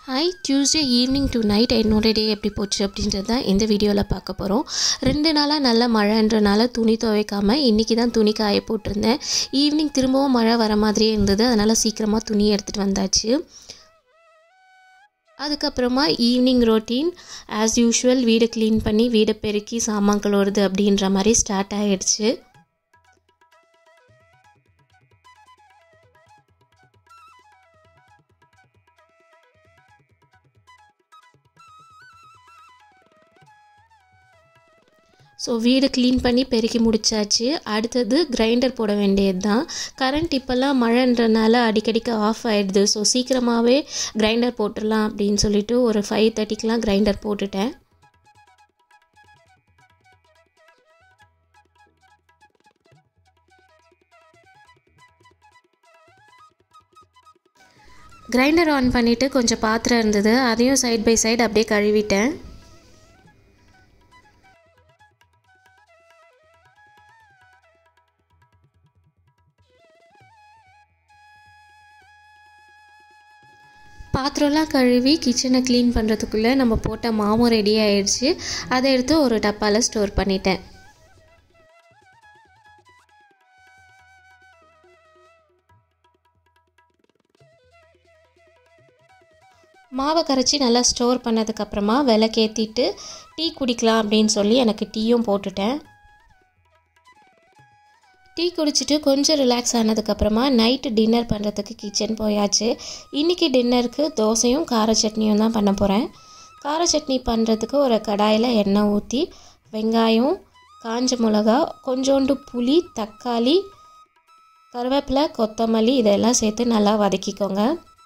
hi Tuesday evening tonight என்னோட day எப்படி போச்சு அப்படின்றது தான் இந்த வீடியோவில் பார்க்க போகிறோம் ரெண்டு நாளாக நல்ல மழைன்றனால துணி துவைக்காமல் இன்றைக்கி தான் துணி காய போட்டிருந்தேன் ஈவினிங் திரும்பவும் மழை வர மாதிரியே இருந்தது அதனால் சீக்கிரமாக துணி எடுத்துகிட்டு வந்தாச்சு அதுக்கப்புறமா ஈவினிங் ரொட்டீன் ஆஸ் யூஷுவல் வீடு க்ளீன் பண்ணி வீடை பெருக்கி சாமான் கழுவுறது அப்படின்ற மாதிரி ஸ்டார்ட் ஆகிடுச்சு ஸோ வீடு க்ளீன் பண்ணி பெருக்கி முடிச்சாச்சு அடுத்தது கிரைண்டர் போட வேண்டியது தான் கரண்ட் இப்போல்லாம் மழைன்றனால அடிக்கடிக்கு ஆஃப் ஆகிடுது ஸோ சீக்கிரமாகவே கிரைண்டர் போட்டுடலாம் அப்படின்னு சொல்லிட்டு ஒரு ஃபைவ் தேர்ட்டிக்கெலாம் கிரைண்டர் போட்டுட்டேன் கிரைண்டர் ஆன் பண்ணிவிட்டு கொஞ்சம் பாத்திரம் இருந்தது அதையும் சைட் பை சைடு அப்படியே கழுவிட்டேன் பாத்திரம்லாம் கழுவி கிச்சனை க்ளீன் பண்ணுறதுக்குள்ளே நம்ம போட்ட மாவும் ரெடி ஆயிடுச்சு அதை எடுத்து ஒரு டப்பாவில் ஸ்டோர் பண்ணிட்டேன் மாவை கரைச்சி நல்லா ஸ்டோர் பண்ணதுக்கப்புறமா விளக்கேற்றிட்டு டீ குடிக்கலாம் அப்படின்னு சொல்லி எனக்கு டீயும் போட்டுட்டேன் டீ குடிச்சிட்டு கொஞ்சம் ரிலாக்ஸ் ஆனதுக்கப்புறமா நைட்டு டின்னர் பண்ணுறதுக்கு கிச்சன் போயாச்சு இன்றைக்கி டின்னருக்கு தோசையும் கார சட்னியும் தான் பண்ண போகிறேன் கார சட்னி பண்ணுறதுக்கு ஒரு கடாயில் எண்ணெய் ஊற்றி வெங்காயம் காஞ்ச மிளகா கொஞ்சோண்டு புளி தக்காளி கருவேப்பிலை கொத்தமல்லி இதெல்லாம் சேர்த்து நல்லா வதக்கிக்கோங்க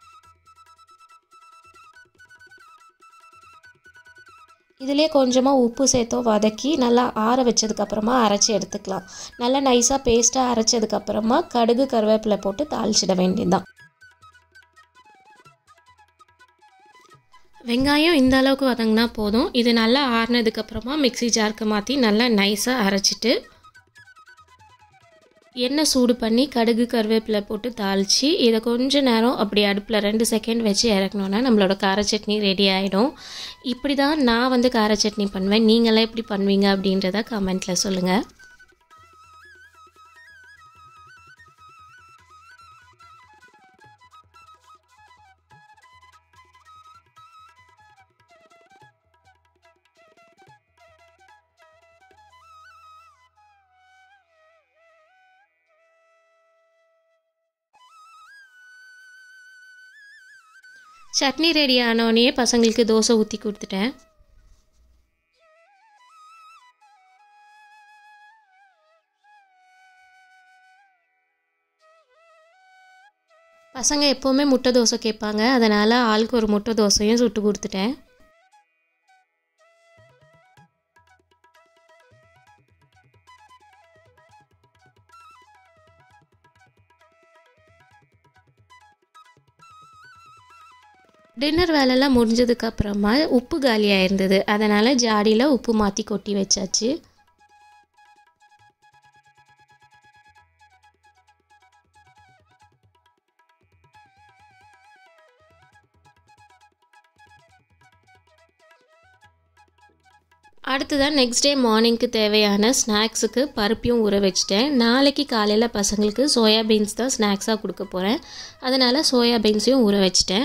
இதிலே கொஞ்சமாக உப்பு சேர்த்தோ வதக்கி நல்லா ஆற வச்சதுக்கப்புறமா அரைச்சி எடுத்துக்கலாம் நல்லா நைஸாக பேஸ்ட்டாக அரைச்சதுக்கப்புறமா கடுகு கருவேப்பிலை போட்டு தாளிச்சிட வேண்டியதுதான் வெங்காயம் இந்த அளவுக்கு வதங்கினா போதும் இது நல்லா ஆறினதுக்கப்புறமா மிக்சி ஜாருக்கு மாற்றி நல்லா நைஸாக அரைச்சிட்டு எண்ணெய் சூடு பண்ணி கடுகு கருவேப்பிலை போட்டு தாளித்து இதை கொஞ்ச நேரம் அப்படி அடுப்பில் ரெண்டு செகண்ட் வச்சு இறக்கணுன்னா நம்மளோட கார சட்னி ரெடி ஆகிடும் இப்படி தான் நான் வந்து கார சட்னி பண்ணுவேன் நீங்களாம் எப்படி பண்ணுவீங்க அப்படின்றத கமெண்ட்டில் சொல்லுங்கள் சட்னி ரெடி ஆனோடனே பசங்களுக்கு தோசை ஊற்றி கொடுத்துட்டேன் பசங்க எப்போவுமே முட்டை தோசை கேட்பாங்க அதனால் ஆளுக்கு ஒரு முட்டை தோசையும் சுட்டு கொடுத்துட்டேன் டின்னர் வேலைலாம் முடிஞ்சதுக்கப்புறமா உப்பு காலியாக இருந்தது அதனால் ஜாடியில் உப்பு மாற்றி கொட்டி வச்சாச்சு அடுத்ததான் நெக்ஸ்ட் டே மார்னிங்க்கு தேவையான ஸ்நாக்ஸுக்கு பருப்பையும் ஊற வச்சுட்டேன் நாளைக்கு காலையில் பசங்களுக்கு சோயா பீன்ஸ் தான் ஸ்நாக்ஸாக கொடுக்க போகிறேன் அதனால் சோயா பீன்ஸையும் ஊற வச்சுட்டேன்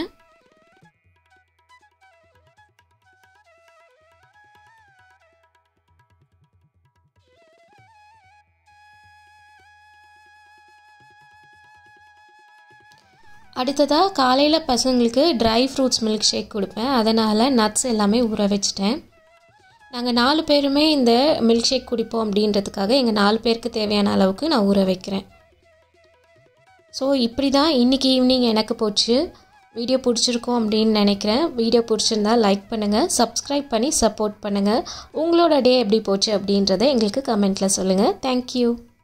அடுத்ததாக காலையில் பசங்களுக்கு ட்ரை ஃப்ரூட்ஸ் மில்க் ஷேக் கொடுப்பேன் அதனால் நட்ஸ் எல்லாமே ஊற வச்சுட்டேன் நாங்கள் நாலு பேருமே இந்த மில்க் ஷேக் குடிப்போம் அப்படின்றதுக்காக எங்கள் நாலு பேருக்கு தேவையான அளவுக்கு நான் ஊற வைக்கிறேன் ஸோ இப்படி தான் இன்றைக்கி ஈவினிங் எனக்கு போச்சு வீடியோ பிடிச்சிருக்கோம் அப்படின்னு நினைக்கிறேன் வீடியோ பிடிச்சிருந்தா லைக் பண்ணுங்கள் சப்ஸ்கிரைப் பண்ணி சப்போர்ட் பண்ணுங்கள் உங்களோட டே எப்படி போச்சு அப்படின்றத எங்களுக்கு கமெண்ட்டில் சொல்லுங்கள் தேங்க்யூ